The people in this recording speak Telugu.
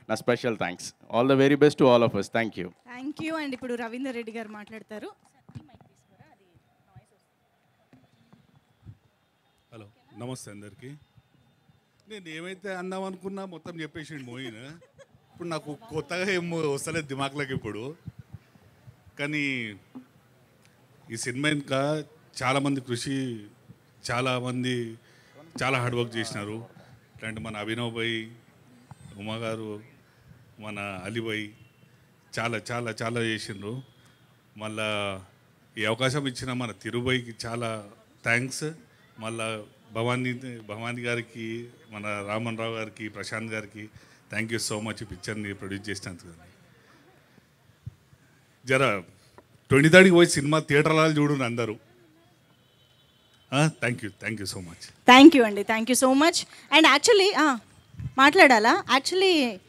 నా special thanks all the very best to all of us thank you thank you and ఇప్పుడు రవీందర్ రెడ్డి గారు మాట్లాడతారు హలో నమస్తే అందరికీ నేను ఏమైతే అందాం అనుకున్నా మొత్తం చెప్పేసిండు మోయిన్ ఇప్పుడు నాకు కొత్తగా ఏం వస్తలేదు దిమాక్లోకి ఇప్పుడు కానీ ఈ సినిమా ఇంకా చాలామంది కృషి చాలామంది చాలా హార్డ్ వర్క్ చేసినారు ఇట్లాంటి మన అభినవ్ భాయ్ ఉమా గారు మన అలీభాయ్ చాలా చాలా చాలా చేసిండ్రు మళ్ళా ఈ అవకాశం ఇచ్చిన మన తిరుబాయికి చాలా థ్యాంక్స్ మళ్ళా భవానీ భవానీ గారికి మన రామన్ రావు గారికి ప్రశాంత్ గారికి థ్యాంక్ యూ సో మచ్ ఈ పిక్చర్ని ప్రొడ్యూస్ చేసినందుకు జర ట్వంటీ థర్డ్కి పోయి సినిమా థియేటర్లో చూడండి అందరూ thank you thank you so much thank you అండి thank you so much and actually మాట్లాడాలా యాక్చువల్లీ